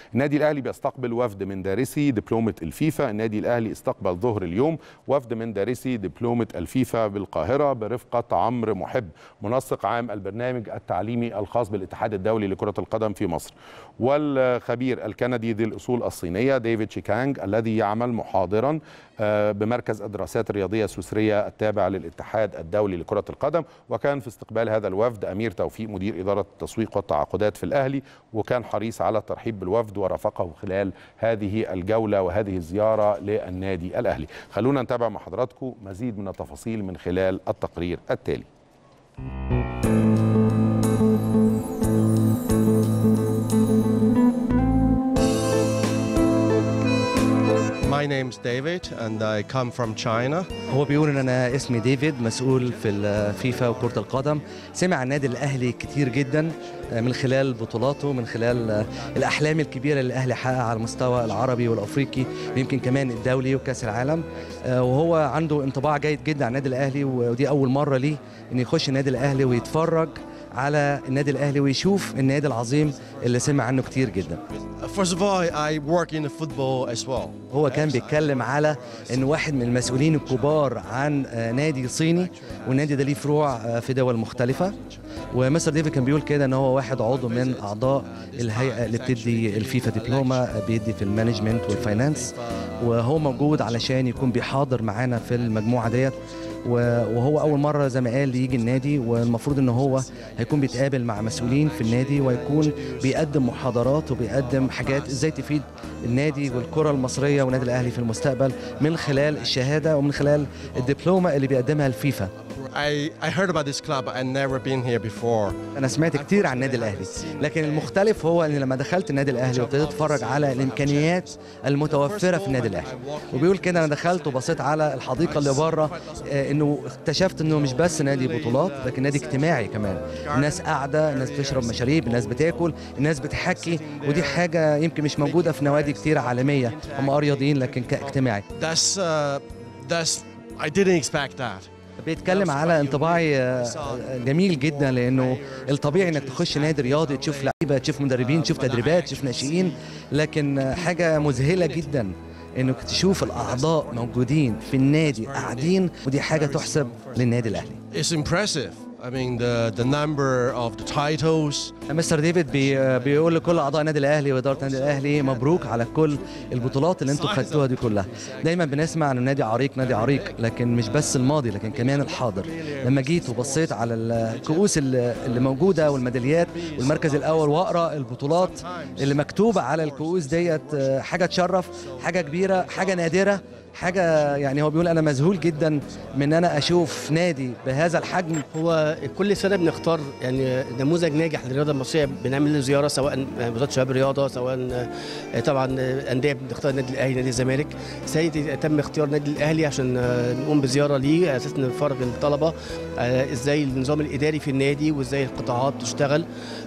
النادي الاهلي بيستقبل وفد من دارسي دبلومه الفيفا النادي الاهلي استقبل ظهر اليوم وفد من دارسي دبلومه الفيفا بالقاهره برفقه عمرو محب منسق عام البرنامج التعليمي الخاص بالاتحاد الدولي لكره القدم في مصر والخبير الكندي ذي الاصول الصينيه ديفيد شيكانج الذي يعمل محاضرا بمركز الدراسات الرياضيه السويسريه التابع للاتحاد الدولي لكره القدم وكان في استقبال هذا الوفد امير توفيق مدير اداره التسويق والتعاقدات في الاهلي وكان حريص على الترحيب بالوفد ورافقه خلال هذه الجوله وهذه الزياره للنادي الاهلي خلونا نتابع مع حضراتكم مزيد من التفاصيل من خلال التقرير التالي My name is David and I come from China. هو بيقول ان انا اسمي ديفيد مسؤول في الفيفا وكره القدم سمع عن النادي الاهلي كتير جدا من خلال بطولاته من خلال الاحلام الكبيره اللي الاهلي حققها على المستوى العربي والافريقي ويمكن كمان الدولي وكاس العالم وهو عنده انطباع جيد جدا عن النادي الاهلي ودي اول مره ليه انه يخش النادي الاهلي ويتفرج على النادي الاهلي ويشوف النادي العظيم اللي سمع عنه كتير جدا First of all, I work in football as well. هو كان بيتكلم على ان واحد من المسؤولين الكبار عن نادي صيني والنادي ده ليه فروع في دول مختلفه ومستر ديفيد كان بيقول كده ان هو واحد عضو من اعضاء الهيئه اللي بتدي الفيفا دبلومه بيدي في المانجمنت والفاينانس وهو موجود علشان يكون بيحاضر معانا في المجموعه ديت وهو اول مره زي ما قال يجي النادي والمفروض ان هو هيكون بيتقابل مع مسؤولين في النادي ويكون بيقدم محاضرات وبيقدم حاجات ازاي تفيد النادي والكره المصريه والنادي الاهلي في المستقبل من خلال الشهاده ومن خلال الدبلومه اللي بيقدمها الفيفا I, I heard about this club. I never been here before. انا سمعت كتير عن النادي الاهلي لكن المختلف هو ان لما دخلت النادي الاهلي وابتديت اتفرج على الامكانيات المتوفره في النادي الاهلي وبيقول كده انا دخلت وبصيت على الحديقه اللي بره انه اكتشفت انه مش بس نادي بطولات لكن نادي اجتماعي كمان الناس قاعده الناس بتشرب مشاريب الناس بتاكل الناس بتحكي ودي حاجه يمكن مش موجوده في نوادي كتير عالميه هم رياضيين لكن كاجتماعي That's uh, that's I didn't expect that. بيتكلم على انطباعي جميل جدا لانه الطبيعي انك تخش نادي رياضي تشوف لعيبه تشوف مدربين تشوف تدريبات تشوف ناشئين لكن حاجه مذهله جدا انك تشوف الاعضاء موجودين في النادي قاعدين ودي حاجه تحسب للنادي الاهلي It's impressive. I mean the the number of the titles. مستر ديفيد بي بيقول لكل اعضاء النادي الاهلي واداره النادي الاهلي مبروك على كل البطولات اللي انتم خدتوها دي كلها دايما بنسمع انه نادي عريق نادي عريق لكن مش بس الماضي لكن كمان الحاضر لما جيت وبصيت على الكؤوس اللي اللي موجوده والميداليات والمركز الاول واقرا البطولات اللي مكتوبه على الكؤوس ديت حاجه تشرف حاجه كبيره حاجه نادره حاجه يعني هو بيقول انا مذهول جدا من ان انا اشوف نادي بهذا الحجم هو كل سنه بنختار يعني نموذج ناجح للرياضه المصريه بنعمل له زياره سواء وزاره شباب الرياضه سواء طبعا انديه بنختار النادي الاهلي نادي الزمالك سيدي تم اختيار النادي الاهلي عشان نقوم بزياره ليه اساس نفرغ الطلبه ازاي النظام الاداري في النادي وازاي القطاعات تشتغل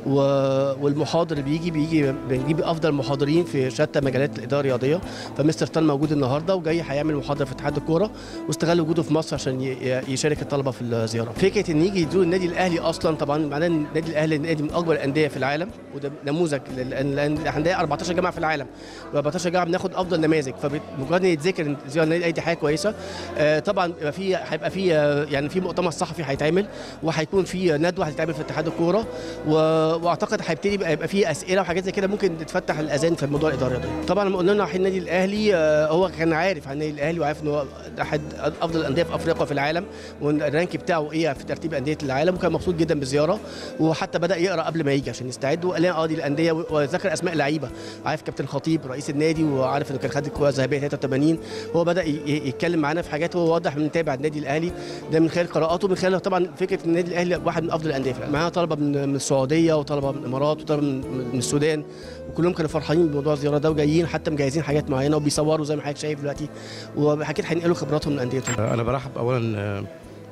والمحاضر اللي بيجي بيجي بنجيب افضل محاضرين في شتى مجالات الاداره الرياضيه فمستر طن موجود النهارده وجاي هيعمل محاضره في اتحاد الكوره واستغل وجوده في مصر عشان يشارك الطلبه في الزياره فكره ان يجي يزور النادي الاهلي اصلا طبعا معناه ان النادي الاهلي نادي من اكبر الانديه في العالم وده نموذج عندنا 14 جامعه في العالم و14 جامعه بناخد افضل نماذج فمجرد ان يتذكر ان زياره النادي الاهلي دي حاجه كويسه طبعا يبقى في هيبقى في يعني في مؤتمر صحفي هيتعمل وهيكون في ندوه هتتعمل في اتحاد الكوره واعتقد هيبتدي يبقى في اسئله وحاجات زي كده ممكن تفتح الاذان في موضوع الاداره دي طبعا لما قلنا له رايحين النادي الاهلي هو كان عارف عن النادي الاهلي وعارف ان هو احد افضل الانديه في افريقيا في العالم والرانك بتاعه ايه في ترتيب انديه العالم وكان مبسوط جدا بالزياره وحتى بدا يقرا قبل ما يجي عشان يستعد وقال اه دي الانديه وذكر اسماء لعيبه عارف كابتن خطيب رئيس النادي وعارف انه كان خد الكره الذهبيه 83 هو بدا يتكلم معانا في حاجات هو واضح من متابع النادي الاهلي ده من خلال قراءاته من خلال طبعا فكره النادي الاهلي واحد من افضل الانديه معانا طلبه من السعوديه وطلبه من الامارات وطلبه من السودان وكلهم كانوا فرحانين بموضوع الزياره ده وجايين حتى مجهزين حاجات معينه وبيصوروا زي ما حضرتك شايف دلوقتي واكيد هينقلوا خبراتهم من انديتهم انا برحب اولا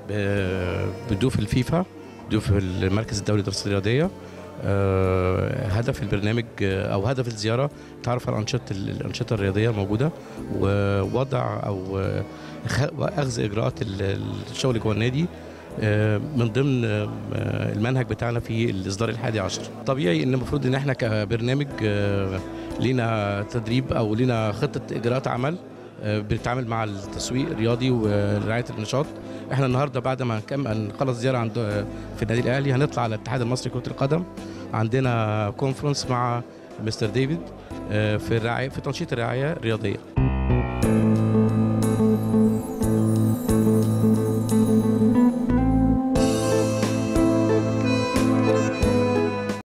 بضيوف الفيفا ضيوف المركز الدولي للدراسات الرياضيه هدف البرنامج او هدف الزياره تعرف على الانشطه الانشطه الرياضيه الموجوده ووضع او اخذ اجراءات الشغل جوه النادي من ضمن المنهج بتاعنا في الاصدار الحادي عشر طبيعي ان المفروض ان احنا كبرنامج لينا تدريب او لينا خطه اجراءات عمل آه، بنتعامل مع التسويق الرياضي ورعايه النشاط احنا النهارده بعد ما نكمل نخلص زياره عند في النادي الاهلي هنطلع على الاتحاد المصري لكره القدم عندنا كونفرنس مع مستر ديفيد آه، في الرعايه في تنشيط الرعايه الرياضيه